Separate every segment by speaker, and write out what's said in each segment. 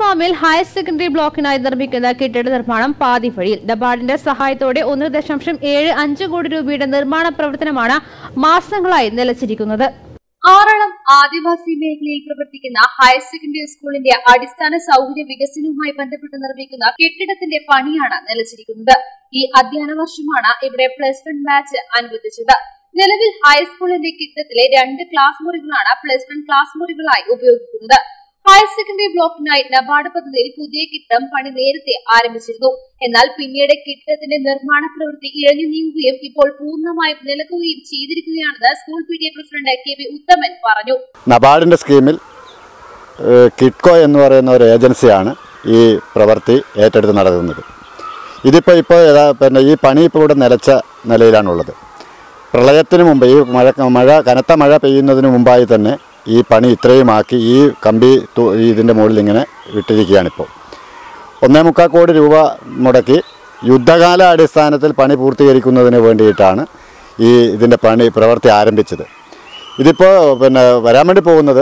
Speaker 1: ഫാമിൽ higher secondary ബ്ലോക്കിനായി നിർമ്മിക്കുന്ന കെട്ടിട നിർമ്മാണം പാതി വഴിയിൽ നബാർഡിന്റെ സഹായത്തോടെ ഒന്ന് ദശാംശം ഏഴ് അഞ്ച് കോടി രൂപയുടെ നിർമ്മാണ പ്രവർത്തനമാണ് മാസങ്ങളായി നിലച്ചിരിക്കുന്നത്
Speaker 2: ആറളം ആദിവാസി മേഖലയിൽ പ്രവർത്തിക്കുന്ന ഹയർ സെക്കൻഡറി സ്കൂളിന്റെ അടിസ്ഥാന സൗകര്യ വികസനവുമായി ബന്ധപ്പെട്ട് നിർമ്മിക്കുന്ന കെട്ടിടത്തിന്റെ പണിയാണ് നിലച്ചിരിക്കുന്നത് ഈ അധ്യയന വർഷമാണ് ഇവിടെ പ്ലസ് വൺ ബാച്ച് അനുവദിച്ചത് നിലവിൽ ഹൈസ്കൂളിന്റെ കെട്ടിടത്തിലെ രണ്ട് ക്ലാസ് മുറികളാണ് പ്ലസ് വൺ ക്ലാസ് മുറികളായി ഉപയോഗിക്കുന്നത് ഹയർ സെക്കൻഡറി ബ്ലോക്കിനായി നബാർഡ് പദ്ധതിയിൽ പുതിയ കെട്ടിടം പണി നേരത്തെ ആരംഭിച്ചിരുന്നു എന്നാൽ പിന്നീട് കെട്ടിടത്തിന്റെ നിർമ്മാണ പ്രവൃത്തി ഇഴഞ്ഞു നീങ്ങുകയും ഇപ്പോൾ പൂർണ്ണമായും നിലക്കുകയും ചെയ്തിരിക്കുകയാണെന്ന് school P T A president K V Uthaman പറഞ്ഞു
Speaker 3: നബാർഡിൻ്റെ സ്കീമിൽ ഏഹ്, കിറ്റ്കോ എന്ന് പറയുന്ന ഒരു ഏജൻസിയാണ് ഈ പ്രവൃത്തി ഏറ്റെടുത്ത് നടത്തുന്നത് ഇതിപ്പോൾ ഇപ്പോൾ ഏതാ പിന്നെ ഈ പണി ഇപ്പോൾ ഇവിടെ നിലച്ച നിലയിലാണുള്ളത് പ്രളയത്തിന് മുമ്പ് ഈ മഴ മഴ കനത്ത മഴ പെയ്യുന്നതിന് മുമ്പായി തന്നെ ഈ പണി ഇത്രയുമാക്കി ഈ കമ്പി തു- ഈ ഇതിൻ്റെ മുകളിൽ ഇങ്ങനെ ഇട്ടിരിക്കുകയാണിപ്പോൾ ഒന്നേ മുക്കാൽ കോടി രൂപ മുടക്കി യുദ്ധകാല അടിസ്ഥാനത്തിൽ പണി പൂർത്തീകരിക്കുന്നതിന് വേണ്ടിയിട്ടാണ് ഈ ഇതിൻ്റെ പണി പ്രവൃത്തി ആരംഭിച്ചത് ഇതിപ്പോൾ പിന്നെ വരാൻ വേണ്ടി പോകുന്നത്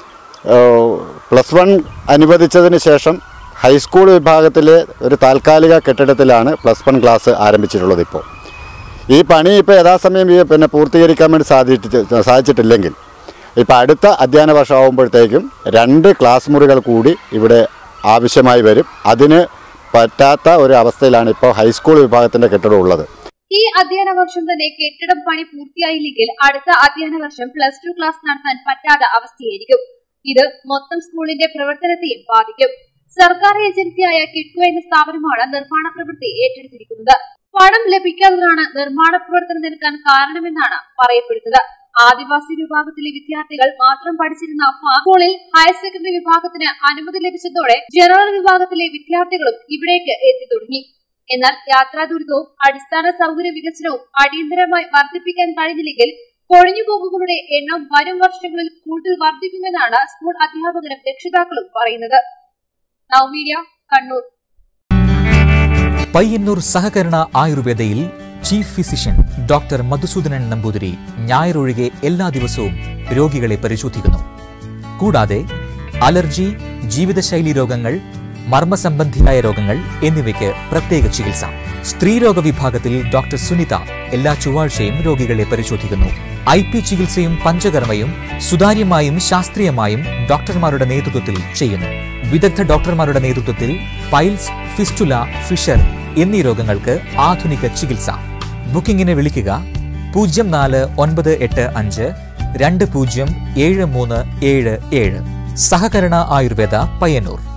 Speaker 3: പ്ലസ് വൺ അനുവദിച്ചതിന് ശേഷം ഹൈസ്കൂൾ വിഭാഗത്തിലെ ഒരു താൽക്കാലിക കെട്ടിടത്തിലാണ് പ്ലസ് വൺ ക്ലാസ് ആരംഭിച്ചിട്ടുള്ളത് ഇപ്പോൾ ഈ പണി ഇപ്പോൾ യഥാസമയം ഈ പിന്നെ പൂർത്തീകരിക്കാൻ വേണ്ടി സാധിച്ചിട്ട് സാധിച്ചിട്ടില്ലെങ്കിൽ ഇപ്പോൾ അടുത്ത അധ്യയന വർഷം ആകുമ്പോഴത്തേക്കും രണ്ട് ക്ലാസ് മുറികൾ കൂടി ഇവിടെ ആവശ്യമായി വരും അതിന് പറ്റാത്ത ഒരു അവസ്ഥയിലാണ് ഇപ്പോൾ ഹൈസ്കൂൾ വിഭാഗത്തിൻ്റെ കെട്ടിടം ഉള്ളത്
Speaker 2: ഈ അധ്യയന വർഷം തന്നെ കെട്ടിടം പണി പൂർത്തിയായില്ലെങ്കിൽ അടുത്ത അധ്യയന വർഷം പ്ലസ് ടു ക്ലാസ് നടത്താൻ പറ്റാത്ത അവസ്ഥയായിരിക്കും ഇത് മൊത്തം സ്കൂളിന്റെ പ്രവർത്തനത്തെയും ബാധിക്കും സർക്കാർ ഏജൻസിയായ കിറ്റ്കോ എന്ന സ്ഥാപനമാണ് നിർമ്മാണ പ്രവൃത്തി ഏറ്റെടുത്തിരിക്കുന്നത് പണം ലഭിക്കാത്തതാണ് നിർമ്മാണ പ്രവർത്തനം നിൽക്കാൻ കാരണമെന്നാണ് പറയപ്പെടുന്നത് ആദിവാസി വിഭാഗത്തിലെ വിദ്യാർത്ഥികൾ മാത്രം പഠിച്ചിരുന്ന ഫാം സ്കൂളിൽ ഹയർ സെക്കൻഡറി വിഭാഗത്തിന് അനുമതി ലഭിച്ചതോടെ ജനറൽ വിഭാഗത്തിലെ വിദ്യാർത്ഥികളും ഇവിടേക്ക് എത്തി തുടങ്ങി എന്നാൽ യാത്രാ ദുരിതവും അടിസ്ഥാന സൗകര്യ വികസനവും അടിയന്തരമായി വർദ്ധിപ്പിക്കാൻ കഴിഞ്ഞില്ലെങ്കിൽ കൊഴിഞ്ഞുപോകുകളുടെ എണ്ണം വരും വർഷങ്ങളിൽ കൂടുതൽ വർദ്ധിക്കുമെന്നാണ് സ്കൂൾ അധ്യാപകരും രക്ഷിതാക്കളും പറയുന്നത് നവമീഡിയ കണ്ണൂർ
Speaker 4: പയ്യന്നൂർ സഹകരണ ആയുർവേദയിൽ chief physician doctor Madhusoodanan Namboothiri ഞായറൊഴികെ എല്ലാ ദിവസവും രോഗികളെ പരിശോധിക്കുന്നു കൂടാതെ അലർജി ജീവിതശൈലി രോഗങ്ങൾ മർമ്മസംബന്ധിയായ രോഗങ്ങൾ എന്നിവയ്ക്ക് പ്രത്യേക ചികിത്സ സ്ത്രീരോഗ വിഭാഗത്തിൽ ഡോക്ടർ സുനിത എല്ലാ ചൊവ്വാഴ്ചയും രോഗികളെ പരിശോധിക്കുന്നു ഐ പി ചികിത്സയും പഞ്ചകർമ്മയും സുതാര്യമായും ശാസ്ത്രീയമായും ഡോക്ടർമാരുടെ നേതൃത്വത്തിൽ ചെയ്യുന്നു വിദഗ്ധ ഡോക്ടർമാരുടെ നേതൃത്വത്തിൽ പൈൽസ് ഫിസ്റ്റുല ഫിഷർ എന്നീ രോഗങ്ങൾക്ക് ആധുനിക ചികിത്സ ബുക്കിംഗിന് വിളിക്കുക പൂജ്യം നാല് ഒൻപത് എട്ട് അഞ്ച് രണ്ട് പൂജ്യം ഏഴ് മൂന്ന് ഏഴ് ഏഴ് സഹകരണ ആയുർവേദ പയ്യന്നൂർ